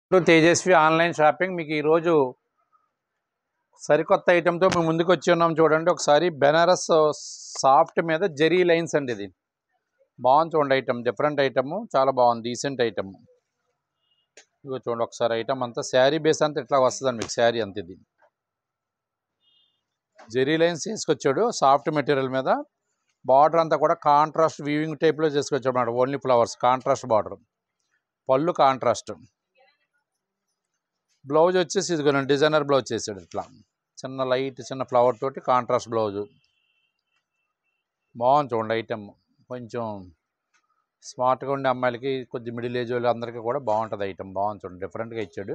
ఇప్పుడు Tejaswi online shopping మీకు ఈరోజు సరికొత్త ఐటెంతో మేము ముందుకు వచ్చి ఉన్నాం చూడండి ఒకసారి బెనారస్ సాఫ్ట్ మీద జెరీ లైన్స్ అండి ఇది బాగుంది చూడండి ఐటమ్ డిఫరెంట్ ఐటమ్ చాలా బాగుంది డీసెంట్ ఐటమ్ ఇగో చూడండి ఒకసారి ఐటమ్ అంతా శారీ బేస్ అంతా ఇట్లా వస్తుందండి మీకు శారీ అంత ఇది జెరీ లైన్స్ తీసుకొచ్చాడు సాఫ్ట్ మెటీరియల్ మీద బార్డర్ అంతా కూడా కాంట్రాస్ట్ వీవింగ్ టైప్లో చేసుకొచ్చాడు అన్నమాట ఓన్లీ ఫ్లవర్స్ కాంట్రాస్ట్ బార్డర్ పళ్ళు కాంట్రాస్ట్ బ్లౌజ్ వచ్చేసి ఇదిగోనండి డిజైనర్ బ్లౌజ్ చేసాడు ఇట్లా చిన్న లైట్ చిన్న ఫ్లవర్ తోటి కాంట్రాస్ట్ బ్లౌజు బాగుంది చూడండి ఐటమ్ కొంచెం స్మార్ట్గా ఉండే అమ్మాయిలకి కొద్ది మిడిల్ ఏజ్ వాళ్ళు అందరికీ కూడా బాగుంటుంది ఐటమ్ బాగుంది చూడండి డిఫరెంట్గా ఇచ్చాడు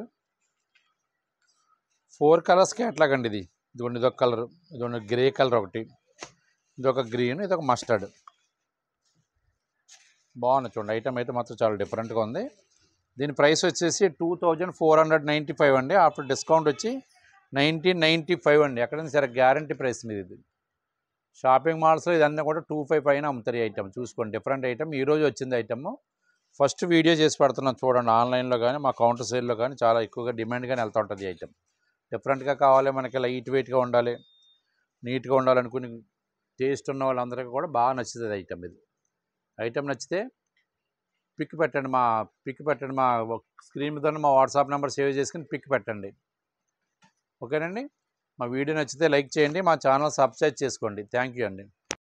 ఫోర్ కలర్స్ క్యాట్లాగ్ అండి ఇది ఇదిగోండి ఇదొక కలర్ ఇదిగోండి గ్రే కలర్ ఒకటి ఇదొక గ్రీన్ ఇదొక మస్టర్డ్ బాగుంది చూడండి ఐటమ్ అయితే మాత్రం చాలా డిఫరెంట్గా ఉంది దీని ప్రైస్ వచ్చేసి two thousand four hundred ninety five అండి ఆఫ్టర్ డిస్కౌంట్ వచ్చి నైన్టీన్ నైంటీ ఫైవ్ అండి ఎక్కడైనా సరే గ్యారంటీ ప్రైస్ మీద ఇది షాపింగ్ మాల్స్లో ఇదన్నీ కూడా టూ ఫైవ్ పైన అమ్ముతారు ఈ ఐటమ్ చూసుకోండి డిఫరెంట్ ఐటమ్ ఈరోజు వచ్చింది ఐటమ్ ఫస్ట్ వీడియో చేసి పెడుతున్నాం చూడండి ఆన్లైన్లో కానీ మా కౌంటర్ సేల్లో కానీ చాలా ఎక్కువగా డిమాండ్గానే వెళ్తూ ఉంటుంది ఈ ఐటమ్ డిఫరెంట్గా కావాలి మనకి లైట్ వెయిట్గా ఉండాలి నీట్గా ఉండాలనుకుని టేస్ట్ ఉన్న వాళ్ళందరికీ కూడా బాగా నచ్చుతుంది ఐటమ్ ఇది ఐటమ్ నచ్చితే పిక్ పెట్టండి మా పిక్ పెట్టండి మా స్క్రీన్ మీద ఉన్న మా వాట్సాప్ నెంబర్ సేవ్ చేసుకుని పిక్ పెట్టండి ఓకేనండి మా వీడియో నచ్చితే లైక్ చేయండి మా ఛానల్ సబ్స్క్రైబ్ చేసుకోండి థ్యాంక్ యూ అండి